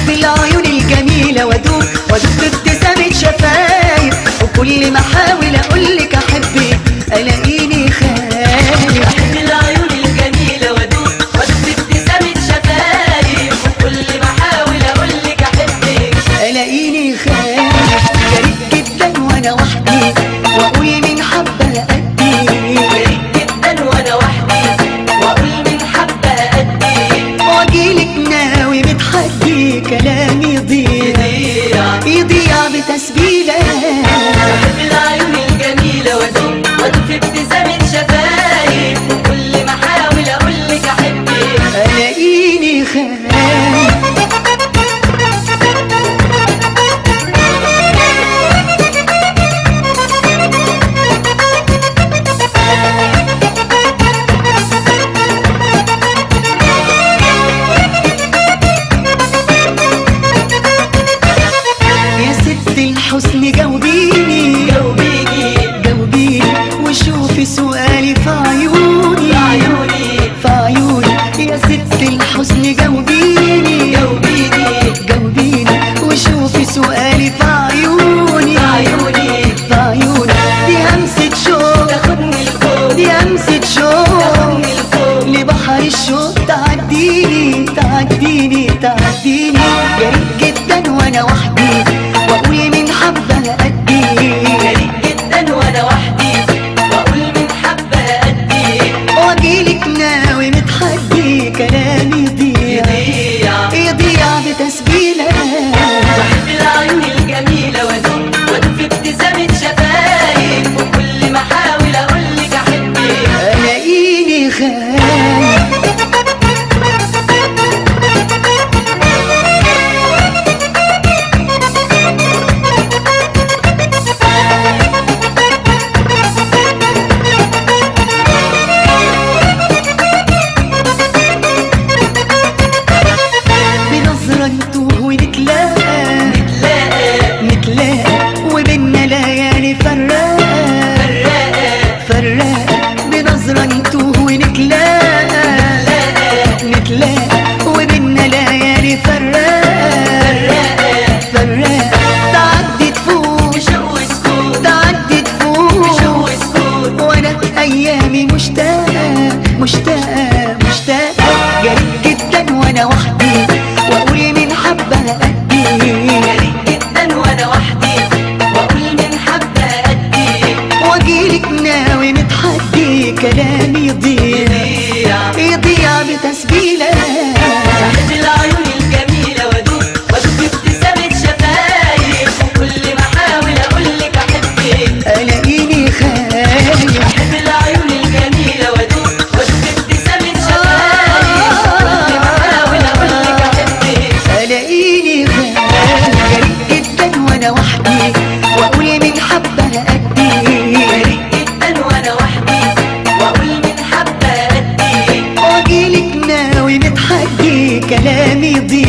احب العيون الجميلة وادوب وادوب بابتسامة شفايف وكل ما احاول اقولك احبك الاقيني خايف احب العيون الجميلة وادوب وادوب ابتسامة شفايف وكل ما احاول اقولك احبك الاقيني خايف جريت جدا وانا وحدي واقول من حبة قدي غريب جدا وانا وحدي واقول من حبة قدي واجيلك ناوي متحدي كلامي يضيع يضيع يضيع بتسبيلة احب العيون الجميلة وادوب وادوب ابتسامة شفايف وكل ما احاول اقولك احبك الاقيني خايف يا ست الحسن جاوبيني جاوبيني جاوبيني وشوفي سؤالي في عيوني عيوني في عيوني يا ست الحسن جاوبيني جاوبيني جاوبيني وشوفي سؤالي في عيوني عيوني في عيوني دي همسة شوق تاخدني الفوق دي همسة شوق تاخدني الفوق لبحر الشوق تعديني تعديني تعديني جريت جدا وانا وحدي واقول من حبة قدي غريب جدا وانا وحدي واقول من حبة قدي واجيلك ناوي متحدي كلامي يضيع يضيع يضيع بتسبيلة بحب العيون الجميلة وادوب وادوب في ابتسامة شفايف وكل ما احاول اقولك احبك الاقيني خايف بنظرة نتوه ونتلاقى نتلاقى نتلاقى وبينا ليالي فراقة فراقة فراقة بنظرة نتوه ونتلاقى نتلاقى نتلاقى وبينا ليالي فراقة فراقة فراقة تعدي تفوت بشوق وسكوت تعدي بشوق تفوت وسكوت وانا ايامي مشتاقة مشتاقة مشتاقة جريت جدا وانا وحدي واقول من حبة قدي غريب جدا وانا وحدي واقول من حبة قدي واجيلك ناوي متحدي كلامي يضيع يضيع يضيع بتسبيلة احب العيون الجميلة وادوب وادوب بابتسامة شفايف وكل ما احاول اقولك احبك الاقيني خايف احب العيون الجميلة وادوب وادوب بابتسامة شفايف وكل ما احاول اقولك احبك الاقيني خايف جريت جدا وانا وحدي واقول من حبة قدي غريب جدا وانا وحدي واقول من حبة قدي واجيلك ناوي متحدي كلامي يضيع